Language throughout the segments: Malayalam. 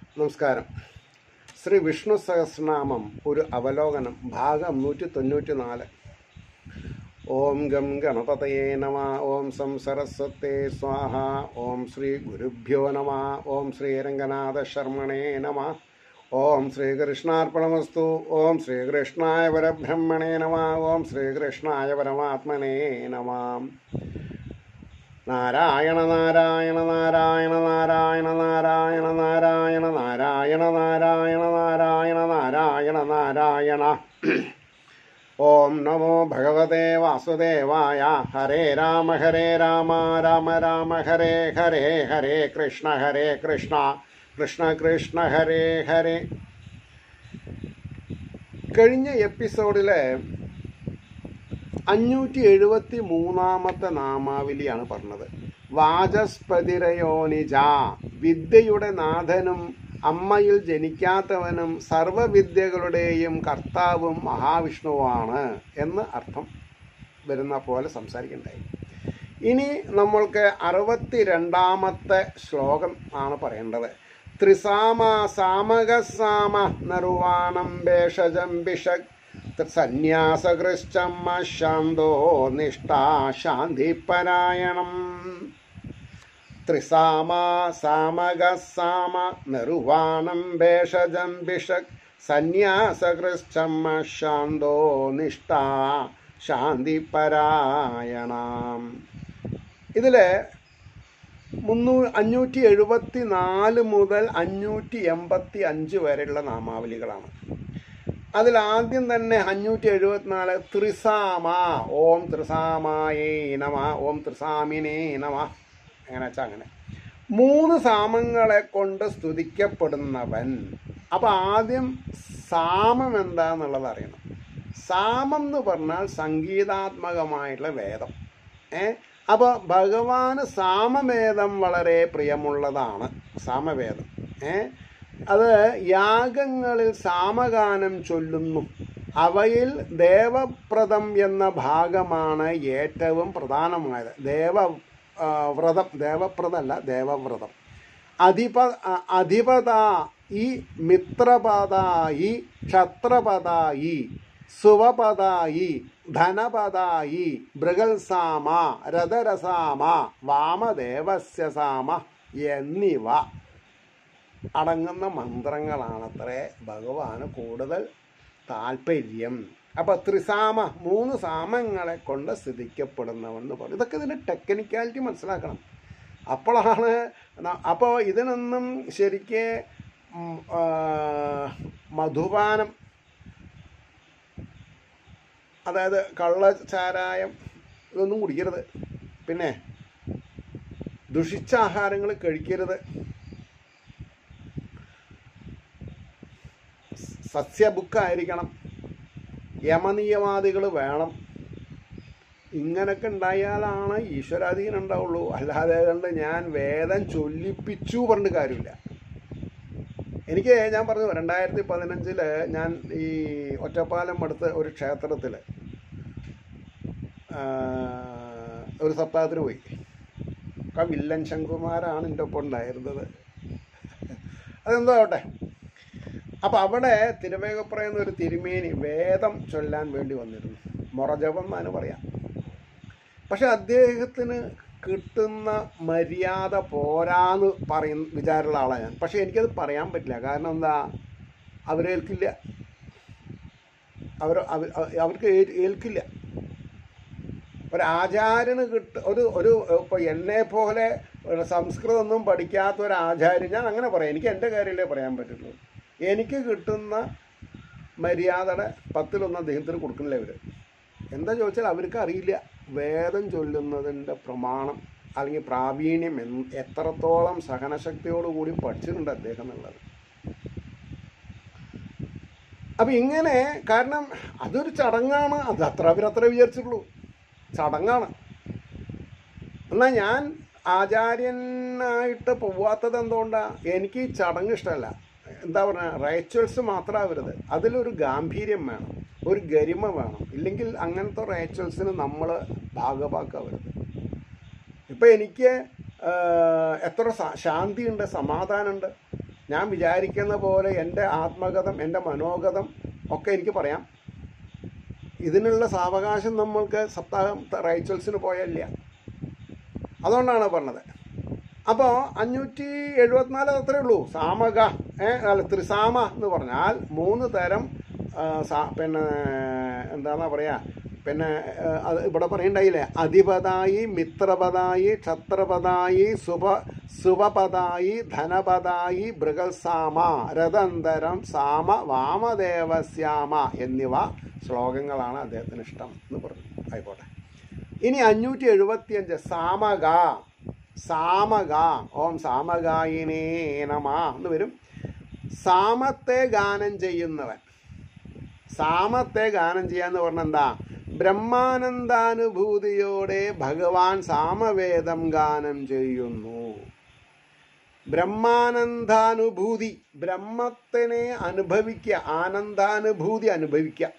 നമസ്കാരം ശ്രീ വിഷ്ണു സഹസ്രനാമം ഒരു അവലോകനം ഭാഗം നൂറ്റി തൊണ്ണൂറ്റി നാല് ഓം ഗം ഗണപതയേ നമ ഓം സം സരസ്വത്തെ സ്വാഹ ഓം ശ്രീ ഗുരുഭ്യോ നമ ഓം ശ്രീ രംഗനാഥ ശർമ്മണേ നമ ഓം ശ്രീകൃഷ്ണാർപ്പണമസ്തു ഓം ശ്രീകൃഷ്ണായ പരബ്രഹ്മണേ നമ ഓം ശ്രീകൃഷ്ണായ പരമാത്മനേ നമ നാരായണ നാരായണ നാരായണ നാരായണ നാരായണ നാരായണ നാരായണ നാരായണ നാരായണ നാരായണ നാരായണ ഓം നമോ ഭഗവതേ വാസുദേവായ ഹരേ രാമ ഹരേ രാമ രാമ രാമ ഹരേ ഹരേ ഹരേ കൃഷ്ണ ഹരേ കൃഷ്ണ കൃഷ്ണ കൃഷ്ണ ഹരേ ഹരേ കഴിഞ്ഞ എപ്പിസോഡിലെ അഞ്ഞൂറ്റി എഴുപത്തി മൂന്നാമത്തെ നാമാവലിയാണ് പറഞ്ഞത് വാചസ്പതിരയോനിജ വിദ്യയുടെ നാഥനും അമ്മയിൽ ജനിക്കാത്തവനും സർവവിദ്യകളുടെയും കർത്താവും മഹാവിഷ്ണുവാണ് എന്ന് അർത്ഥം വരുന്ന പോലെ സംസാരിക്കണ്ടായി ഇനി നമ്മൾക്ക് അറുപത്തി രണ്ടാമത്തെ ശ്ലോകം ആണ് പറയേണ്ടത് ത്രിസാമ സാമകസാമ നിർവാണം ഭേഷജം ഭിഷക് സന്യാസകൃശ്ചമ്മ ശാന്തോ നിഷ്ഠാ ശാന്തിപരായണം ത്രിസാമ സാമകസാമ നിർവാണം ഭേഷജം ഭിഷക് സന്യാസകൃശ്ചമ്മ ശാന്തോ നിഷ്ഠാ ശാന്തിപരായണം ഇതില് മുന്നൂ അഞ്ഞൂറ്റി എഴുപത്തി നാല് മുതൽ അഞ്ഞൂറ്റി എൺപത്തി അഞ്ച് വരെയുള്ള നാമാവലികളാണ് അതിൽ ആദ്യം തന്നെ അഞ്ഞൂറ്റി എഴുപത്തിനാല് ത്രിസാമ ഓം ത്രിസാമായേ നമ ഓം ത്രിസാമിനേ നമ അങ്ങനെ വെച്ചാൽ അങ്ങനെ മൂന്ന് സാമങ്ങളെ കൊണ്ട് സ്തുതിക്കപ്പെടുന്നവൻ അപ്പൊ ആദ്യം സാമം എന്താന്നുള്ളത് അറിയണം സാമം എന്ന് പറഞ്ഞാൽ സംഗീതാത്മകമായിട്ടുള്ള വേദം ഏ അപ്പൊ ഭഗവാന് സാമവേദം വളരെ പ്രിയമുള്ളതാണ് സാമവേദം ഏ അത് യാഗങ്ങളിൽ സാമഗാനം ചൊല്ലുന്നു അവയിൽ ദേവപ്രദം എന്ന ഭാഗമാണ് ഏറ്റവും പ്രധാനമായത് ദേവ ആ, വ്രതം ദേവപ്രദമല്ല ദേവവ്രതം അധിപ ആ, അധിപതായി മിത്രപതായി ക്ഷത്രപതായി സുവപതായി ധനപതായി ബൃഗൽസാമ രഥരസാമ വാമദേവസ്യ സാമ എന്നിവ അടങ്ങുന്ന മന്ത്രങ്ങളാണത്രേ ഭഗവാന് കൂടുതൽ താല്പര്യം അപ്പൊ ത്രിസാമ മൂന്ന് സാമങ്ങളെ കൊണ്ട് സ്ഥിതിക്കപ്പെടുന്നവെന്ന് പറയും ഇതൊക്കെ ഇതിന്റെ ടെക്നിക്കാലിറ്റി മനസ്സിലാക്കണം അപ്പോഴാണ് ന- അപ്പോൾ ഇതിനൊന്നും ശരിക്ക് ഉം, ആ, മധുപാനം അതായത് കള്ള ചാരായം ഇതൊന്നും കുടിക്കരുത് പിന്നെ ദുഷിച്ച ആഹാരങ്ങൾ കഴിക്കരുത് സസ്യബുക്കായിരിക്കണം യമനിയവാദികൾ വേണം ഇങ്ങനൊക്കെ ഉണ്ടായാലാണ് ഈശ്വരാധീനം ഉണ്ടാവുള്ളൂ അല്ലാതെ കണ്ട് ഞാൻ വേദം ചൊല്ലിപ്പിച്ചു പറഞ്ഞിട്ട് കാര്യമില്ല എനിക്ക് ഞാൻ പറഞ്ഞു രണ്ടായിരത്തി പതിനഞ്ചില് ഞാൻ ഈ ഒറ്റപ്പാലം അടുത്ത് ഒരു ക്ഷേത്രത്തിൽ ഒരു സപ്താഹത്തിന് പോയി ആ വില്ലൻ ശങ്കുമാരാണ് എൻ്റെ ഒപ്പം ഉണ്ടായിരുന്നത് അതെന്തോ ആവട്ടെ അപ്പൊ അവിടെ തിരുവേഗപ്പുറ എന്നൊരു തിരുമേനി വേദം ചൊല്ലാൻ വേണ്ടി വന്നിരുന്നു മൊറജപം എന്നാണ് പറയാം പക്ഷെ അദ്ദേഹത്തിന് കിട്ടുന്ന മര്യാദ പോരാന്ന് പറയുന്ന വിചാരമുള്ള ആളാണ് ഞാൻ പക്ഷെ എനിക്കത് പറയാൻ പറ്റില്ല കാരണം എന്താ അവരേൽക്കില്ല അവർ അവർ- അവർക്ക് ഏ- ഏൽക്കില്ല ഒരു ആചാര്യന് കിട്ട ഒരു ഒരു ഇപ്പൊ എന്നെ പോലെ ഒരു സംസ്കൃതമൊന്നും പഠിക്കാത്ത ഒരു ആചാര്യൻ ഞാൻ അങ്ങനെ പറയാം എനിക്ക് എൻ്റെ കാര്യമല്ലേ പറയാൻ പറ്റുള്ളൂ എനിക്ക് കിട്ടുന്ന മര്യാദയുടെ പത്തിലൊന്ന് അദ്ദേഹത്തിന് കൊടുക്കണില്ല ഇവർ എന്താ ചോദിച്ചാൽ അവർക്ക് അറിയില്ല വേദം ചൊല്ലുന്നതിൻ്റെ പ്രമാണം അല്ലെങ്കിൽ പ്രാവീണ്യം എന്ന് എത്രത്തോളം സഹനശക്തിയോടുകൂടി പഠിച്ചിട്ടുണ്ട് അദ്ദേഹം എന്നുള്ളത് അപ്പം ഇങ്ങനെ കാരണം അതൊരു ചടങ്ങാണ് അത് അത്ര അവരത്ര വിചാരിച്ചിട്ടുള്ളൂ ചടങ്ങാണ് എന്നാൽ ഞാൻ ആചാര്യനായിട്ട് പോവാത്തത് എന്തുകൊണ്ടാ എനിക്ക് ഈ ചടങ്ങ് ഇഷ്ടമല്ല എന്താ പറയുക റേച്വൽസ് മാത്രമാവരുത് അതിലൊരു ഗാംഭീര്യം വേണം ഒരു ഗരിമ വേണം ഇല്ലെങ്കിൽ അങ്ങനത്തെ റേച്വൽസിന് നമ്മൾ ഭാഗഭാക്കാവരുത് ഇപ്പം എനിക്ക് ആ, എത്ര സ- ശാന്തിയുണ്ട് സമാധാനമുണ്ട് ഞാൻ വിചാരിക്കുന്ന പോലെ എൻ്റെ ആത്മകഥം എൻ്റെ മനോഗതം ഒക്കെ എനിക്ക് പറയാം ഇതിനുള്ള സാവകാശം നമ്മൾക്ക് സപ്താഹം റൈച്ചൽസിന് പോയല്ല അതുകൊണ്ടാണ് പറഞ്ഞത് അപ്പോൾ അഞ്ഞൂറ്റി എഴുപത്തിനാല് അത്രേ ഉള്ളൂ സാമക ഏ അല്ല ത്രിസാമ എന്ന് പറഞ്ഞാൽ മൂന്ന് തരം ആ, സാ- പിന്നെ എന്താണെന്നാ പറയാ പിന്നെ ആ, അത് ഇവിടെ പറയണ്ടായില്ലേ അധിപതായി മിത്രപതായി ക്ഷത്രപതായി സുഭ സുഭപതായി ധനപതായി ബൃഗസാമ രഥന്തരം സാമ വാമദേവസ്യാമ എന്നിവ ശ്ലോകങ്ങളാണ് അദ്ദേഹത്തിന് ഇഷ്ടം എന്ന് പറഞ്ഞു ആയിക്കോട്ടെ ഇനി അഞ്ഞൂറ്റി എഴുപത്തിയഞ്ച് സാമക സാമക ഓം സാമകായിനേ നമ എന്ന് വരും സാമത്തെ ഗാനം ചെയ്യുന്നവൻ സാമത്തെ ഗാനം ചെയ്യാന്ന് പറഞ്ഞ എന്താ ബ്രഹ്മാനന്ദാനുഭൂതിയോടെ ഭഗവാൻ സാമവേദം ഗാനം ചെയ്യുന്നു ബ്രഹ്മാനന്ദാനുഭൂതി ബ്രഹ്മത്തിനെ അനുഭവിക്കുക ആനന്ദാനുഭൂതി അനുഭവിക്കുക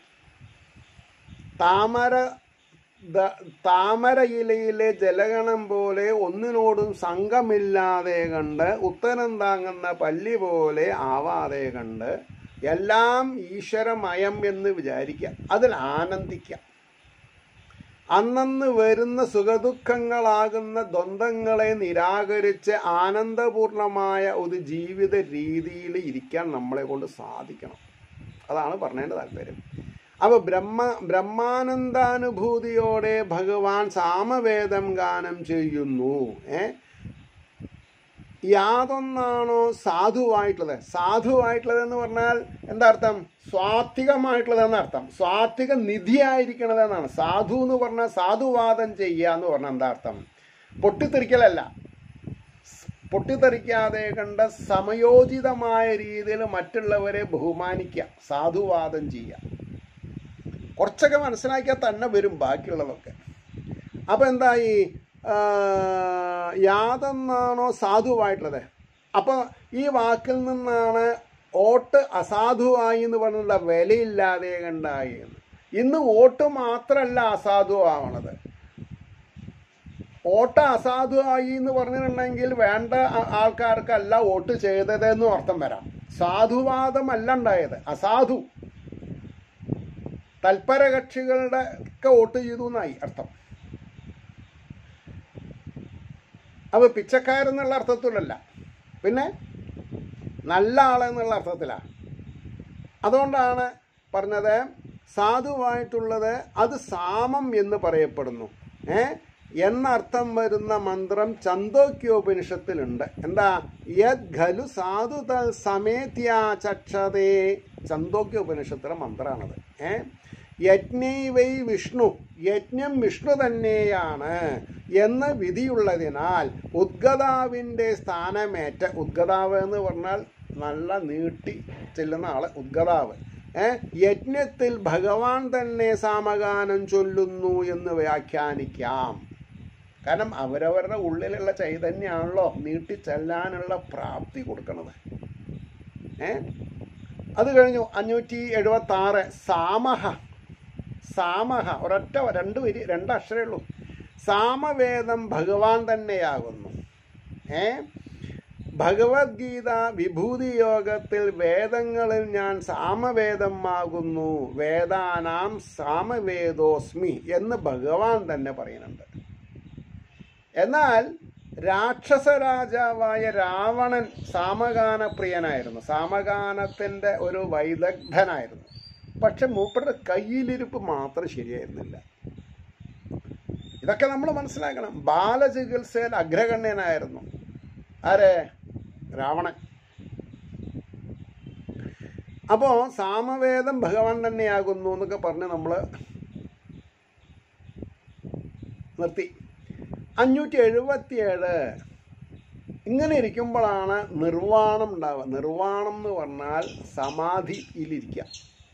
താമര ദ- താമരയിലയിലെ ജലഗണം പോലെ ഒന്നിനോടും സംഘമില്ലാതെ കണ്ട് ഉത്തരം താങ്ങുന്ന പല്ലി പോലെ ആവാതെ കണ്ട് എല്ലാം ഈശ്വരമയം എന്ന് വിചാരിക്കുക അതിൽ ആനന്ദിക്കുക അന്നന്ന് വരുന്ന സുഖദുഃഖങ്ങളാകുന്ന ദ്വന്ദ്ങ്ങളെ നിരാകരിച്ച് ആനന്ദപൂർണമായ ഒരു ജീവിത രീതിയിൽ ഇരിക്കാൻ നമ്മളെ കൊണ്ട് സാധിക്കണം അതാണ് പറഞ്ഞതിൻ്റെ താല്പര്യം അപ്പോൾ ബ്രഹ്മ ബ്രഹ്മാനന്ദാനുഭൂതിയോടെ ഭഗവാൻ സാമവേദം ഗാനം ചെയ്യുന്നു ഏ യാതൊന്നാണോ സാധുവായിട്ടുള്ളത് സാധുവായിട്ടുള്ളത് എന്ന് പറഞ്ഞാൽ എന്താ അർത്ഥം സ്വാത്വികമായിട്ടുള്ളത് എന്നർത്ഥം സ്വാത്വിക നിധിയായിരിക്കണത് എന്നാണ് സാധു എന്ന് പറഞ്ഞാൽ സാധുവാദം ചെയ്യുക എന്ന് പറഞ്ഞാൽ എന്താ അർത്ഥം പൊട്ടിത്തെറിക്കലല്ല പൊട്ടിത്തെറിക്കാതെ കണ്ട സമയോചിതമായ രീതിയിൽ മറ്റുള്ളവരെ ബഹുമാനിക്കുക സാധുവാദം ചെയ്യുക കുറച്ചൊക്കെ മനസ്സിലാക്കിയാൽ തന്നെ വരും ബാക്കിയുള്ളതൊക്കെ അപ്പോൾ എന്തായി ആ, യാതൊന്നാണോ സാധുവായിട്ടുള്ളത് അപ്പോൾ ഈ വാക്കിൽ നിന്നാണ് ഓട്ട് അസാധുവായി എന്ന് പറഞ്ഞുള്ള വിലയില്ലാതെ കണ്ടായി എന്ന് ഇന്ന് വോട്ട് മാത്രമല്ല അസാധുവാവണത് വോട്ട് അസാധുവായി എന്ന് പറഞ്ഞിട്ടുണ്ടെങ്കിൽ വേണ്ട ആ- ആൾക്കാർക്കല്ല വോട്ട് ചെയ്തതെന്നും അർത്ഥം വരാം സാധുവാദമല്ല ഉണ്ടായത് അസാധു തൽപര കക്ഷികളുടെ ഒക്കെ വോട്ട് ചെയ്തു എന്നായി അർത്ഥം അപ്പോൾ പിച്ചക്കാരെന്നുള്ള അർത്ഥത്തിലല്ല പിന്നെ നല്ല ആളെന്നുള്ള അർത്ഥത്തിലാണ് അതുകൊണ്ടാണ് പറഞ്ഞത് സാധുവായിട്ടുള്ളത് അത് സാമം എന്ന് പറയപ്പെടുന്നു ഏ എന്നർത്ഥം വരുന്ന മന്ത്രം ചന്തോക്യോപനിഷത്തിലുണ്ട് എന്താ യത് ഖലു സാധു തൽ സമേത്യാ ചക്ഷതേ ചന്തോക്യോപനിഷത്തിലെ മന്ത്രമാണത് ഏ യജ്ഞൈവൈ വിഷ്ണു യജ്ഞം വിഷ്ണു തന്നെയാണ് എന്ന് വിധിയുള്ളതിനാൽ ഉദ്ഗതാവിൻ്റെ സ്ഥാനമേറ്റ ഉദ്ഗതാവ് എന്ന് പറഞ്ഞാൽ നല്ല നീട്ടി ചെല്ലുന്ന ആള് ഉദ്ഗതാവ് ഏ യജ്ഞത്തിൽ ഭഗവാൻ തന്നെ സാമഗാനം ചൊല്ലുന്നു എന്ന് വ്യാഖ്യാനിക്കാം കാരണം അവരവരുടെ ഉള്ളിലുള്ള ചൈതന്യമാണല്ലോ നീട്ടി ചെല്ലാനുള്ള പ്രാപ്തി കൊടുക്കണത് ഏ അത് കഴിഞ്ഞു അഞ്ഞൂറ്റി എഴുപത്തി ആറ് സാമഹ സാമഹ ഒരൊറ്റ രണ്ട് വരി രണ്ട് അക്ഷരമേ ഉള്ളൂ സാമവേദം ഭഗവാൻ തന്നെയാകുന്നു ഏ ഭഗവത്ഗീത വിഭൂതി യോഗത്തിൽ വേദങ്ങളിൽ ഞാൻ സാമവേദം ആകുന്നു വേദാനാം സാമവേദോസ്മി എന്ന് ഭഗവാൻ തന്നെ പറയുന്നുണ്ട് എന്നാൽ രാക്ഷസ രാജാവായ രാവണൻ സാമഗാന പ്രിയനായിരുന്നു സാമഗാനത്തിൻ്റെ ഒരു വൈദഗ്ധനായിരുന്നു പക്ഷെ മൂപ്പരുടെ കയ്യിലിരിപ്പ് മാത്രം ശരിയായിരുന്നില്ല ഇതൊക്കെ നമ്മൾ മനസ്സിലാക്കണം ബാലചികിത്സയിൽ അഗ്രഗണ്യനായിരുന്നു ആരെ രാവണൻ അപ്പോൾ സാമവേദം ഭഗവാൻ തന്നെയാകുന്നു എന്നൊക്കെ പറഞ്ഞ് നമ്മൾ നിർത്തി അഞ്ഞൂറ്റി എഴുപത്തിയേഴ് ഇങ്ങനെ ഇരിക്കുമ്പോഴാണ് നിർവാണം ഉണ്ടാവുക നിർവാണം എന്ന് പറഞ്ഞാൽ സമാധിയിലിരിക്കുക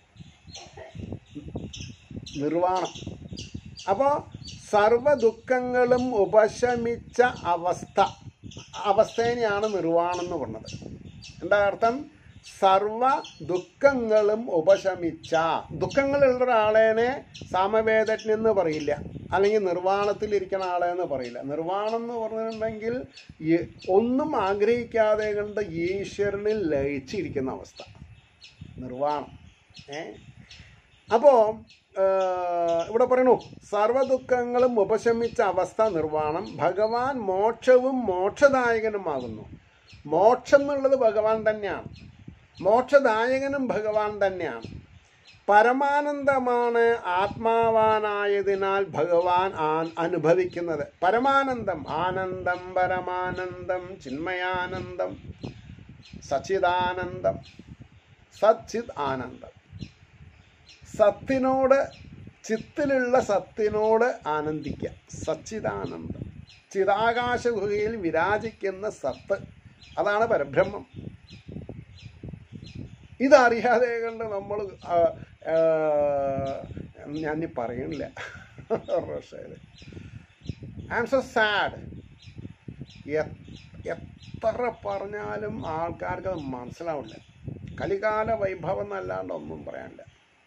നിർവാണം അപ്പോൾ സർവ ദുഃഖങ്ങളും ഉപശമിച്ച അവസ്ഥ അവസ്ഥേനെയാണ് നിർവാണം എന്ന് പറഞ്ഞത് എന്താ അർത്ഥം സർവ ദുഃഖങ്ങളും ഉപശമിച്ച ദുഃഖങ്ങളുള്ള ഒരാളേനെ സാമവേദജ്ഞൻ എന്ന് പറയില്ല അല്ലെങ്കിൽ നിർവ്വാണത്തിൽ ഇരിക്കുന്ന ആളെന്ന് പറയില്ല നിർവ്വാണം എന്ന് പറഞ്ഞിട്ടുണ്ടെങ്കിൽ ഈ ഒന്നും ആഗ്രഹിക്കാതെ കണ്ട് ഈശ്വരനിൽ ലയിച്ചിരിക്കുന്ന അവസ്ഥ നിർവ്വാണം ഏ അപ്പോൾ ഇവിടെ പറയണു സർവദുഃഖങ്ങളും ഉപശമിച്ച അവസ്ഥ നിർവ്വാണം ഭഗവാൻ മോക്ഷവും മോക്ഷദായകനുമാകുന്നു മോക്ഷം എന്നുള്ളത് ഭഗവാൻ തന്നെയാണ് മോക്ഷദായകനും ഭഗവാൻ തന്നെയാണ് പരമാനന്ദമാണ് ആത്മാവാനായതിനാൽ ഭഗവാൻ ആ- അനുഭവിക്കുന്നത് പരമാനന്ദം ആനന്ദം പരമാനന്ദം ചിന്മയാനന്ദം സച്ചിദാനന്ദം സച്ചിത് ആനന്ദം സത്തിനോട് ചിത്തിലുള്ള സത്തിനോട് ആനന്ദിക്കുക സച്ചിദാനന്ദം ചിതാകാശ ഗുഹയിൽ വിരാജിക്കുന്ന സത്ത് അതാണ് പരബ്രഹ്മം ഇതറിയാതെ കണ്ട് നമ്മൾ ഞാൻ പറയണില്ല റോഷയില് ഐ ആം സോ സാഡ് എത്ര പറഞ്ഞാലും ആൾക്കാർക്ക് അത് മനസ്സിലാവില്ല കലികാല വൈഭവം എന്നല്ലാണ്ട് ഒന്നും പറയാനില്ല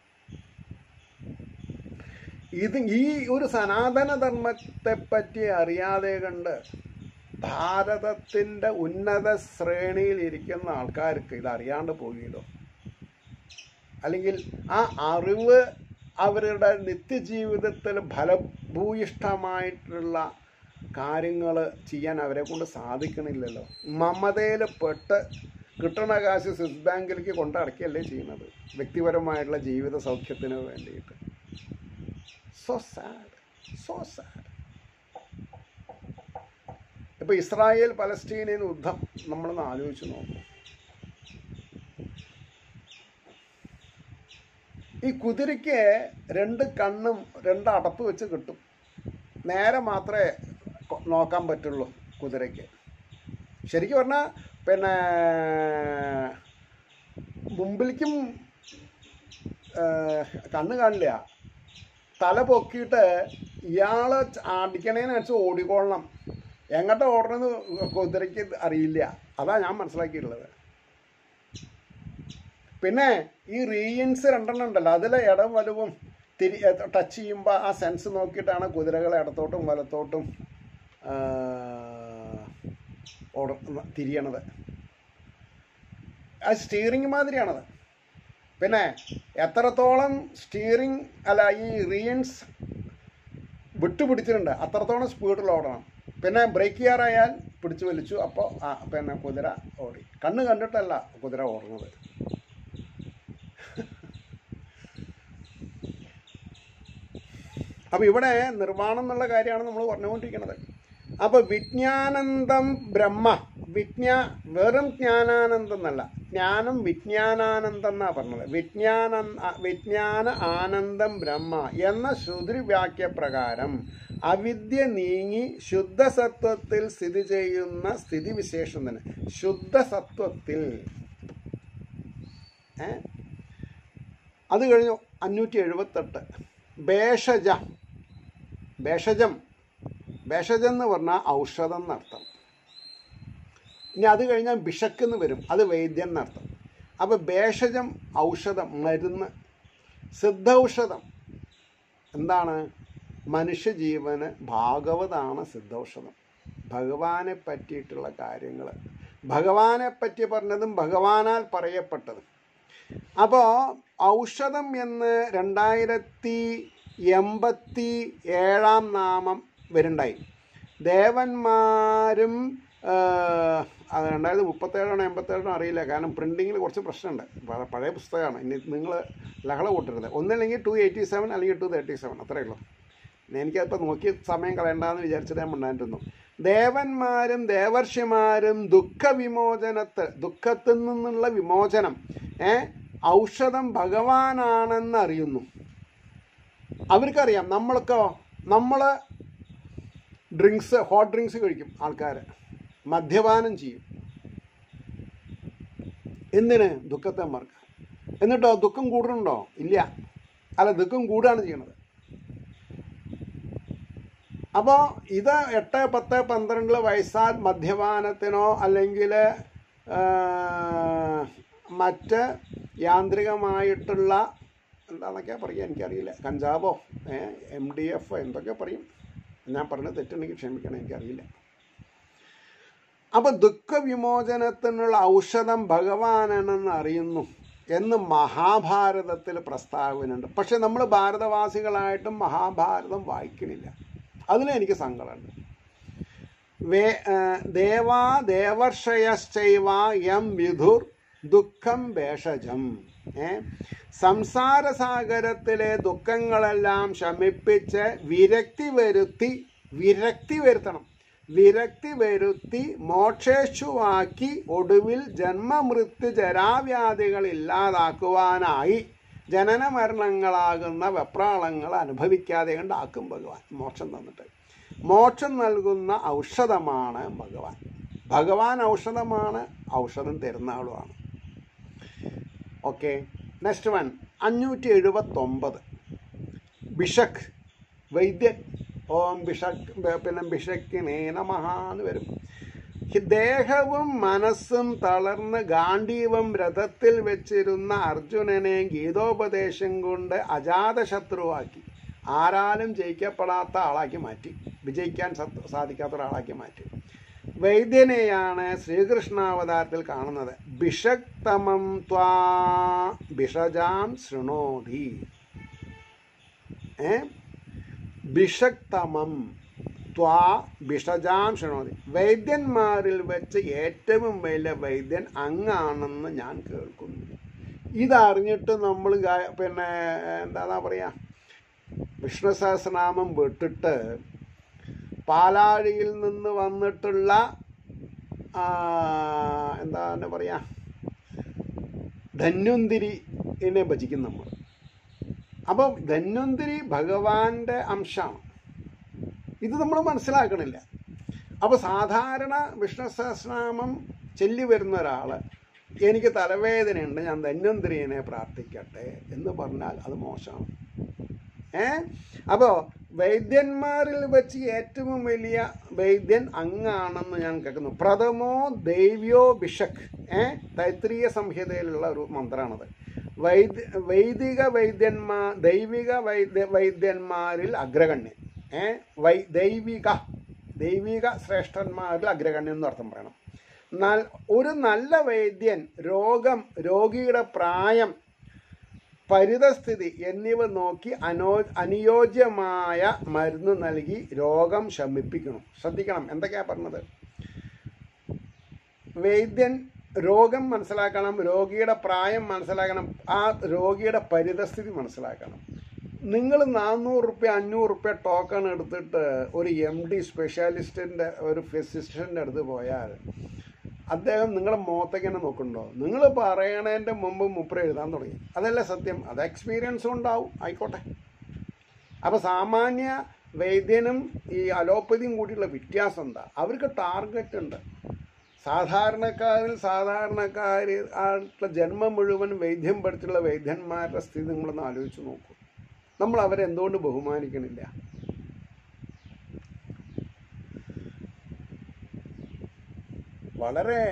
ഇത് ഈ ഒരു സനാതന ധർമ്മത്തെ പറ്റി അറിയാതെ കണ്ട് ഭാരതത്തിൻ്റെ ഉന്നത ശ്രേണിയിൽ ഇരിക്കുന്ന ആൾക്കാർക്ക് ഇത് അറിയാണ്ട് പോകില്ലോ അല്ലെങ്കിൽ ആ അറിവ് അവരുടെ നിത്യജീവിതത്തിൽ ഫലഭൂയിഷ്ടമായിട്ടുള്ള കാര്യങ്ങൾ ചെയ്യാൻ അവരെ കൊണ്ട് സാധിക്കണില്ലല്ലോ മമതയിൽ പെട്ട് കിട്ടണ കാശ് സ്വിസ് ബാങ്കിലേക്ക് കൊണ്ടടക്കുകയല്ലേ ചെയ്യുന്നത് വ്യക്തിപരമായിട്ടുള്ള ജീവിത സൗഖ്യത്തിന് വേണ്ടിയിട്ട് സോ സാഡ് സോ സാഡ് ഇപ്പൊ ഇസ്രായേൽ പലസ്തീനിയൻ യുദ്ധം നമ്മളൊന്ന് ആലോചിച്ച് നോക്കും ഈ കുതിരയ്ക്ക് രണ്ട് കണ്ണും രണ്ട് അടപ്പ് വെച്ച് കിട്ടും നേരെ മാത്രമേ കൊ- നോക്കാൻ പറ്റുള്ളൂ കുതിരയ്ക്ക് ശരിക്കും പറഞ്ഞാൽ പിന്നെ മുമ്പിലേക്കും ആ, കണ്ണ് കാണില്ല തല പൊക്കിയിട്ട് ഇയാൾ അടിക്കണേനനുസരിച്ച് ഓടിക്കൊള്ളണം എങ്ങോട്ടാ ഓടണമെന്ന് കുതിരയ്ക്ക് അറിയില്ല അതാ ഞാൻ മനസ്സിലാക്കിയിട്ടുള്ളത് പിന്നെ ഈ റീയിൻസ് രണ്ടെണ്ണം ഉണ്ടല്ലോ അതിലെ ഇടം വലുവും തിരി ടച്ച് ചെയ്യുമ്പോൾ ആ സെൻസ് നോക്കിയിട്ടാണ് കുതിരകൾ ഇടത്തോട്ടും വലത്തോട്ടും ആ, ഓട തിരിയണത് ആ സ്റ്റിയറിംഗ് മാതിരിയാണത് പിന്നെ എത്രത്തോളം സ്റ്റിയറിംഗ് അല്ല ഈ റീയിൻസ് വിട്ടുപിടിച്ചിട്ടുണ്ട് അത്രത്തോളം സ്പീഡിൽ ഓടണം പിന്നെ ബ്രേക്ക് ചെയ്യാറായാൽ പിടിച്ചു വലിച്ചു അപ്പോൾ ആ പിന്നെ കുതിര ഓടി കണ്ണ് കണ്ടിട്ടല്ല കുതിര ഓടുന്നത് അപ്പോൾ ഇവിടെ നിർമ്മാണം എന്നുള്ള കാര്യമാണ് നമ്മൾ പറഞ്ഞുകൊണ്ടിരിക്കുന്നത് അപ്പോൾ വിജ്ഞാനന്ദം ബ്രഹ്മ വിജ്ഞാ വെറും ജ്ഞാനാനന്ദം എന്നല്ല ജ്ഞാനം വിജ്ഞാനാനന്ദം എന്നാണ് പറഞ്ഞത് വിജ്ഞാന വിജ്ഞാന ആനന്ദം ബ്രഹ്മ എന്ന ശ്രുതിവാക്യ പ്രകാരം അവിദ്യ നീങ്ങി ശുദ്ധസത്വത്തിൽ സ്ഥിതി ചെയ്യുന്ന സ്ഥിതിവിശേഷം തന്നെ ശുദ്ധസത്വത്തിൽ ഏ അത് കഴിഞ്ഞു അഞ്ഞൂറ്റി എഴുപത്തെട്ട് ഭേഷജ ഭേഷജം ഭേഷജം എന്ന് പറഞ്ഞാൽ ഔഷധം എന്നർത്ഥം ഇനി അത് കഴിഞ്ഞാൽ ബിഷക്ക് എന്ന് വരും അത് വൈദ്യം എന്നർത്ഥം അപ്പോൾ ഭേഷജം ഔഷധം മരുന്ന് സിദ്ധൌഷധം എന്താണ് മനുഷ്യജീവന് ഭാഗവതാണ് സിദ്ധൌഷധം ഭഗവാനെ പറ്റിയിട്ടുള്ള കാര്യങ്ങൾ ഭഗവാനെ പറ്റി പറഞ്ഞതും ഭഗവാനാൽ പറയപ്പെട്ടതും അപ്പോൾ ഔഷധം എന്ന് രണ്ടായിരത്തി എൺപത്തി ഏഴാം നാമം വരുണ്ടായി ദേവന്മാരും ആ, അത് രണ്ടായിരത്തി മുപ്പത്തേഴാണോ എൺപത്തേഴാണോ അറിയില്ല കാരണം പ്രിൻറ്റിങ്ങിൽ കുറച്ച് പ്രശ്നമുണ്ട് പഴ- പഴയ പുസ്തകമാണ് ഇനി നിങ്ങൾ ലഹള കൂട്ടരുത് ഒന്നല്ലെങ്കിൽ ടു എയ്റ്റി സെവൻ അല്ലെങ്കിൽ ടു തേർട്ടി സെവൻ അത്രയേ ഉള്ളൂ എനിക്കതിപ്പോൾ നോക്കി സമയം കളയണ്ടെന്ന് വിചാരിച്ചിട്ട് ഞാൻ ഉണ്ടായിരുന്നു ദേവന്മാരും ദേവർഷിമാരും ദുഃഖവിമോചനത്ത് ദുഃഖത്തിൽ നിന്നുള്ള വിമോചനം ഏ ഔഷധം ഭഗവാനാണെന്ന് അറിയുന്നു അവർക്കറിയാം നമ്മൾക്കോ നമ്മൾ ഡ്രിങ്ക്സ് ഹോട്ട് ഡ്രിങ്ക്സ് കഴിക്കും ആൾക്കാർ മദ്യപാനം ചെയ്യും എന്തിന് ദുഃഖത്തെ മറക്കുക എന്നിട്ടോ ദുഃഖം കൂടുന്നുണ്ടോ ഇല്ല അല്ല ദുഃഖം കൂടുകയാണ് ചെയ്യണത് അപ്പോൾ ഇത് എട്ട് പത്ത് പന്ത്രണ്ട് വയസ്സാൽ മദ്യപാനത്തിനോ അല്ലെങ്കിൽ മറ്റ് യാന്ത്രികമായിട്ടുള്ള എന്താണെന്നൊക്കെ പറയുക എനിക്കറിയില്ല കഞ്ചാവോ എം ഡി എഫ് എന്തൊക്കെ പറയും ഞാൻ പറഞ്ഞത് തെറ്റുണ്ടെങ്കിൽ ക്ഷമിക്കണം എനിക്കറിയില്ല അപ്പം ദുഃഖവിമോചനത്തിനുള്ള ഔഷധം ഭഗവാനാണെന്ന് അറിയുന്നു എന്ന് മഹാഭാരതത്തിൽ പ്രസ്താവനയുണ്ട് പക്ഷെ നമ്മൾ ഭാരതവാസികളായിട്ടും മഹാഭാരതം വായിക്കണില്ല അതിലും എനിക്ക് സങ്കടമുണ്ട് വേ ആ, ദേവാ ദേവർഷയശ്ചൈവ യം വിധുർ ദുഃഖം ഭേഷജം ഏ സംസാരസാഗരത്തിലെ ദുഃഖങ്ങളെല്ലാം ശമിപ്പിച്ച് വിരക്തി വരുത്തി വിരക്തി വരുത്തണം വിരക്തി വരുത്തി മോക്ഷേഷുവാക്കി ഒടുവിൽ ജന്മമൃത്യു ജരാവ്യാധികൾ ഇല്ലാതാക്കുവാനായി ജനന മരണങ്ങളാകുന്ന വെപ്രാളങ്ങൾ അനുഭവിക്കാതെ കണ്ടാക്കും ഭഗവാൻ മോക്ഷം തന്നിട്ട് മോക്ഷം നൽകുന്ന ഔഷധമാണ് ഭഗവാൻ ഭഗവാൻ ഔഷധമാണ് ഔഷധം തരുന്ന ആളുമാണ് ഓക്കെ നെക്സ്റ്റ് വൺ അഞ്ഞൂറ്റി എഴുപത്തൊമ്പത് ബിഷക് വൈദ്യൻ ഓം ബിഷക് പിന്നെ ബിഷക്കിനേ നമഃ എന്ന് വരും ദേഹവും മനസ്സും തളർന്ന് ഗാന്ധീവം രഥത്തിൽ വെച്ചിരുന്ന അർജുനനെ ഗീതോപദേശം കൊണ്ട് അജാതശത്രുവാക്കി ആരാലും ജയിക്കപ്പെടാത്ത ആളാക്കി മാറ്റി വിജയിക്കാൻ സത്- സാധിക്കാത്ത ഒരാളാക്കി മാറ്റി വൈദ്യനെയാണ് ശ്രീകൃഷ്ണാവതാരത്തിൽ കാണുന്നത് ബിഷക്തമം ത്വാ ബിഷജാം ശൃണോതി ഏ ബിഷക്തമം ത്വാ ബിഷജാം ശൃണോതി വൈദ്യന്മാരിൽ വെച്ച് ഏറ്റവും വലിയ വൈദ്യൻ അങ്ങാണെന്ന് ഞാൻ കേൾക്കുന്നു ഇതറിഞ്ഞിട്ട് നമ്മൾ ഗായ- പിന്നെ എന്താ പറയാ വിഷ്ണു സഹസ്രനാമം വിട്ടിട്ട് പാലാഴിയിൽ നിന്ന് വന്നിട്ടുള്ള ആ, എന്താണ് പറയാ ധന്വന്തിരിനെ ഭജിക്കും നമ്മൾ അപ്പം ധന്വന്തിരി ഭഗവാന്റെ അംശമാണ് ഇത് നമ്മൾ മനസ്സിലാക്കണില്ല അപ്പോൾ സാധാരണ വിഷ്ണു സഹസ്രനാമം ചൊല്ലി വരുന്ന ഒരാൾ എനിക്ക് തലവേദനയുണ്ട് ഞാൻ ധന്വന്തിരിനെ പ്രാർത്ഥിക്കട്ടെ എന്ന് പറഞ്ഞാൽ അത് മോശമാണ് ഏ അപ്പോൾ വൈദ്യന്മാരിൽ വെച്ച് ഏറ്റവും വലിയ വൈദ്യൻ അങ്ങാണെന്ന് ഞാൻ കേൾക്കുന്നു പ്രഥമോ ദൈവ്യോ ബിഷക് ഏ തൈത്രീയ സംഹിതയിലുള്ള ഒരു മന്ത്രമാണത് വൈദ്യ വൈദിക വൈദ്യന്മാർ ദൈവിക വൈദ്യ വൈദ്യന്മാരിൽ അഗ്രഗണ്യൻ ഏ വൈ ദൈവിക ദൈവിക ശ്രേഷ്ഠന്മാരിൽ അഗ്രഗണ്യൻ എന്ന് അർത്ഥം പറയണം എന്നാൽ ഒരു നല്ല വൈദ്യൻ രോഗം രോഗിയുടെ പ്രായം പരിതസ്ഥിതി എന്നിവ നോക്കി അനോ അനുയോജ്യമായ മരുന്ന് നൽകി രോഗം ശമിപ്പിക്കണം ശ്രദ്ധിക്കണം എന്തൊക്കെയാ പറഞ്ഞത് വൈദ്യൻ രോഗം മനസ്സിലാക്കണം രോഗിയുടെ പ്രായം മനസ്സിലാക്കണം ആ രോഗിയുടെ പരിതസ്ഥിതി മനസ്സിലാക്കണം നിങ്ങൾ നാനൂറ് റുപ്യ അഞ്ഞൂറ് റുപ്യ ടോക്കൺ എടുത്തിട്ട് ഒരു എം ഡി സ്പെഷ്യാലിസ്റ്റിൻ്റെ ഒരു ഫിസിഷ്യൻ്റെ അടുത്ത് പോയാൽ അദ്ദേഹം നിങ്ങളെ മുഖത്തേക്ക് തന്നെ നോക്കുന്നുണ്ടോ നിങ്ങൾ പറയണതിൻ്റെ മുമ്പ് മുപ്പര എഴുതാൻ തുടങ്ങി അതല്ലേ സത്യം അത് എക്സ്പീരിയൻസും ഉണ്ടാവും ആയിക്കോട്ടെ അപ്പോൾ സാമാന്യ വൈദ്യനും ഈ അലോപ്പതിയും കൂടിയുള്ള വ്യത്യാസം എന്താ അവർക്ക് ടാർഗറ്റ് ഉണ്ട് സാധാരണക്കാരിൽ സാധാരണക്കാർ ആയിട്ടുള്ള ജന്മം മുഴുവൻ വൈദ്യം പഠിച്ചുള്ള വൈദ്യന്മാരുടെ സ്ഥിതി നിങ്ങളൊന്ന് ആലോചിച്ച് നോക്കൂ നമ്മൾ അവരെ എന്തുകൊണ്ട് ബഹുമാനിക്കണില്ല വളരെ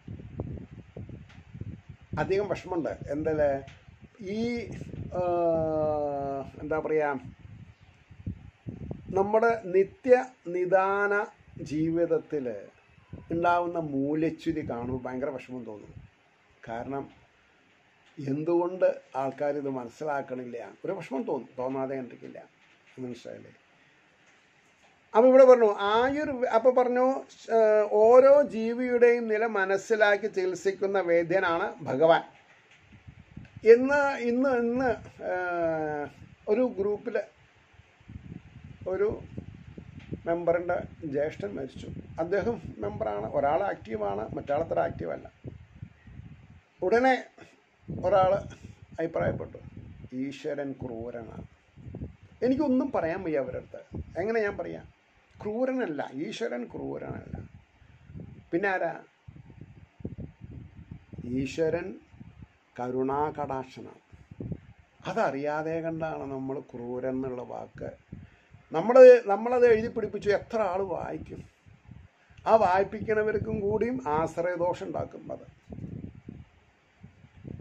അധികം വിഷമമുണ്ട് എന്തല്ലേ ഈ ആ, എന്താ പറയുക നമ്മുടെ നിത്യ നിദാന ജീവിതത്തിൽ ഉണ്ടാവുന്ന മൂല്യച്യുതി കാണുമ്പോൾ ഭയങ്കര വിഷമം തോന്നും കാരണം എന്തുകൊണ്ട് ആൾക്കാർ ഇത് മനസ്സിലാക്കണില്ല ഒരു വിഷമം തോന്നും തോന്നാതെ കണ്ടിട്ടില്ല മനസ്സിലായില്ലേ അപ്പോൾ ഇവിടെ പറഞ്ഞു ആയുർ അപ്പോൾ പറഞ്ഞു ഏഹ്, ഓരോ ജീവിയുടെയും നില മനസ്സിലാക്കി ചികിത്സിക്കുന്ന വേദ്യനാണ് ഭഗവാൻ ഇന്ന് ഇന്ന് ഇന്ന് ഏഹ്, ഒരു ഗ്രൂപ്പിൽ ഒരു മെമ്പറിൻ്റെ ജ്യേഷ്ഠൻ മരിച്ചു അദ്ദേഹം മെമ്പറാണ് ഒരാൾ ആക്റ്റീവാണ് മറ്റാളത്ര ആക്റ്റീവല്ല ഉടനെ ഒരാൾ അഭിപ്രായപ്പെട്ടു ഈശ്വരൻ ക്രൂരനാണ് എനിക്കൊന്നും പറയാൻ വയ്യ അവരുടെ അടുത്ത് എങ്ങനെ ഞാൻ പറയാം ക്രൂരനല്ല ഈശ്വരൻ ക്രൂരനല്ല പിന്നെ ആരാ ഈശ്വരൻ കരുണാകടാക്ഷനാണ് അതറിയാതെ കണ്ടാണ് നമ്മൾ ക്രൂരൻ എന്നുള്ള വാക്ക് നമ്മൾ നമ്മളത് എഴുതി പിടിപ്പിച്ചു എത്ര ആൾ വായിക്കും ആ വായിപ്പിക്കണവർക്കും കൂടിയും ആശ്രയദോഷം ഉണ്ടാക്കും അത്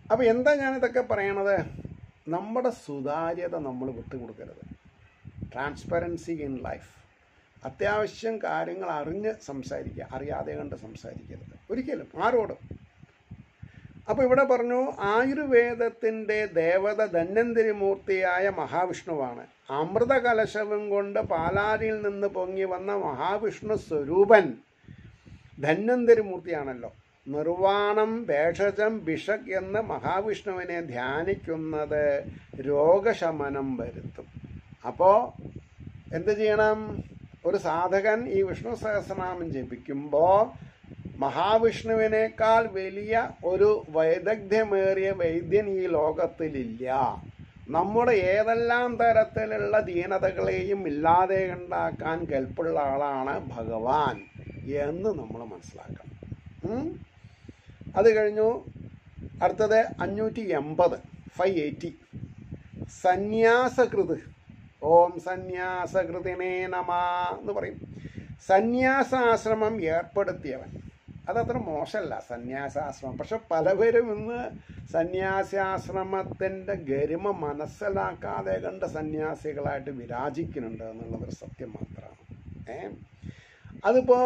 അപ്പോൾ എന്താ ഞാനിതൊക്കെ പറയണത് നമ്മുടെ സുതാര്യത നമ്മൾ വിട്ടുകൊടുക്കരുത് ട്രാൻസ്പെറൻസി ഇൻ ലൈഫ് അത്യാവശ്യം കാര്യങ്ങൾ അറിഞ്ഞ് സംസാരിക്കുക അറിയാതെ കണ്ട് സംസാരിക്കരുത് ഒരിക്കലും ആരോടും അപ്പോൾ ഇവിടെ പറഞ്ഞു ആയുർവേദത്തിൻ്റെ ദേവത ധന്വന്തരി മൂർത്തിയായ മഹാവിഷ്ണുവാണ് അമൃത കലശവും കൊണ്ട് പാലാരിയിൽ നിന്ന് പൊങ്ങി വന്ന മഹാവിഷ്ണു സ്വരൂപൻ ധന്വന്തരി മൂർത്തിയാണല്ലോ നിർവാണം ഭേഷജം ബിഷക് എന്ന് മഹാവിഷ്ണുവിനെ ധ്യാനിക്കുന്നത് രോഗശമനം വരുത്തും അപ്പോൾ എന്ത് ചെയ്യണം ഒരു സാധകൻ ഈ വിഷ്ണു സഹസ്രനാമം ജപിക്കുമ്പോൾ മഹാവിഷ്ണുവിനേക്കാൾ വലിയ ഒരു വൈദഗ്ധ്യമേറിയ വൈദ്യൻ ഈ ലോകത്തിലില്ല നമ്മുടെ ഏതെല്ലാം തരത്തിലുള്ള ദീനതകളെയും ഇല്ലാതെ ഉണ്ടാക്കാൻ കൽപ്പുള്ള ആളാണ് ഭഗവാൻ എന്ന് നമ്മൾ മനസ്സിലാക്കണം ഉം? അത് കഴിഞ്ഞു അടുത്തത് അഞ്ഞൂറ്റി എൺപത് ഫൈവ് എയ്റ്റി സന്യാസകൃത് ഓം സന്യാസകൃതിനേ നമ എന്ന് പറയും സന്യാസാശ്രമം ഏർപ്പെടുത്തിയവൻ അതത്ര മോശമല്ല സന്യാസാശ്രമം പക്ഷെ പലവരും ഇന്ന് സന്യാസാശ്രമത്തിൻ്റെ ഗരിമ മനസ്സിലാക്കാതെ കണ്ട് സന്യാസികളായിട്ട് വിരാജിക്കുന്നുണ്ട് എന്നുള്ളതൊരു സത്യം മാത്രമാണ് ഏ അതിപ്പോൾ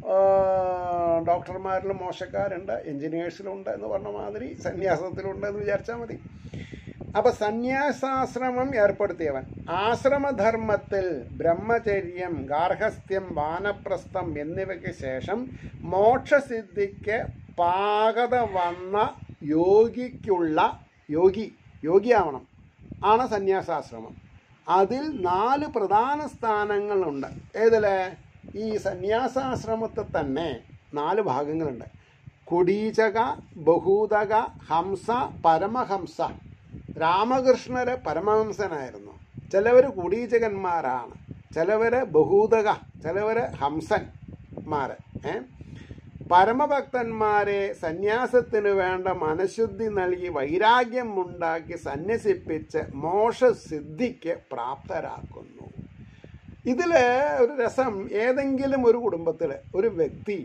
ഡോക്ടർമാരിലും മോശക്കാരുണ്ട് എൻജിനീയേഴ്സിലുണ്ട് എന്ന് പറഞ്ഞ മാതിരി സന്യാസത്തിലുണ്ട് എന്ന് വിചാരിച്ചാൽ മതി അപ്പൊ സന്യാസാശ്രമം ഏർപ്പെടുത്തിയവൻ ആശ്രമധർമ്മത്തിൽ ബ്രഹ്മചര്യം ഗാർഹസ്ഥ്യം വാനപ്രസ്ഥം എന്നിവയ്ക്ക് ശേഷം മോക്ഷസിദ്ധിക്ക് പാകത വന്ന യോഗിക്കുള്ള യോഗി യോഗിയാവണം ആണ് സന്യാസാശ്രമം അതിൽ നാല് പ്രധാന സ്ഥാനങ്ങളുണ്ട് ഏതിലെ ഈ സന്യാസാശ്രമത്തിൽ തന്നെ നാല് ഭാഗങ്ങളുണ്ട് കുടീചക ബഹൂതക ഹംസ പരമഹംസ രാമകൃഷ്ണര് പരമഹംസനായിരുന്നു ചിലവർ കുടീചകന്മാരാണ് ചിലവർ ബഹൂതക ചിലവർ ഹംസന്മാർ ഏ പരമഭക്തന്മാരെ സന്യാസത്തിന് വേണ്ട മനഃശുദ്ധി നൽകി വൈരാഗ്യം ഉണ്ടാക്കി സന്യസിപ്പിച്ച് മോക്ഷസിദ്ധിക്ക് പ്രാപ്തരാക്കുന്നു ഇതിൽ ഒരു രസം ഏതെങ്കിലും ഒരു കുടുംബത്തിൽ ഒരു വ്യക്തി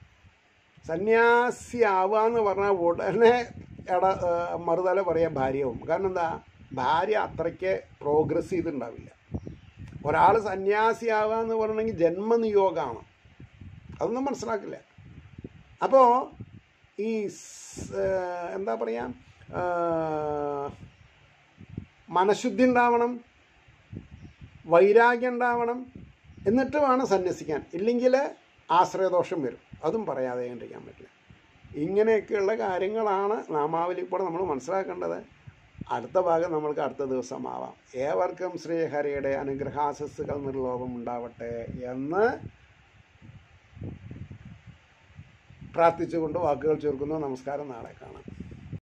സന്യാസിയാവുക എന്ന് പറഞ്ഞാൽ ഉടനെ എട ഏഹ് മറുതല പറയാൻ ഭാര്യയാവും കാരണം എന്താ ഭാര്യ അത്രയ്ക്ക് പ്രോഗ്രസ് ചെയ്തിട്ടുണ്ടാവില്ല ഒരാൾ സന്യാസിയാവുക എന്ന് പറഞ്ഞെങ്കിൽ ജന്മനിയോഗമാണ് അതൊന്നും മനസ്സിലാക്കില്ല അപ്പോൾ ഈ സ്- ഏഹ് എന്താ പറയുക മനഃശുദ്ധി ഉണ്ടാവണം വൈരാഗ്യം ഉണ്ടാവണം എന്നിട്ട് വേണം സന്യസിക്കാൻ ഇല്ലെങ്കിൽ ആശ്രയദോഷം വരും അതും പറയാതെ കണ്ടിരിക്കാൻ പറ്റില്ല ഇങ്ങനെയൊക്കെയുള്ള കാര്യങ്ങളാണ് നാമാവലി കൂടെ നമ്മൾ മനസ്സിലാക്കേണ്ടത് അടുത്ത ഭാഗം നമ്മൾക്ക് അടുത്ത ദിവസമാവാം ഏവർക്കും ശ്രീഹരിയുടെ അനുഗ്രഹാശസ്സുകൾ നിർലോഭം ഉണ്ടാവട്ടെ എന്ന് പ്രാർത്ഥിച്ചുകൊണ്ട് വാക്കുകൾ ചേർക്കുന്നു നമസ്കാരം നാളെ കാണാം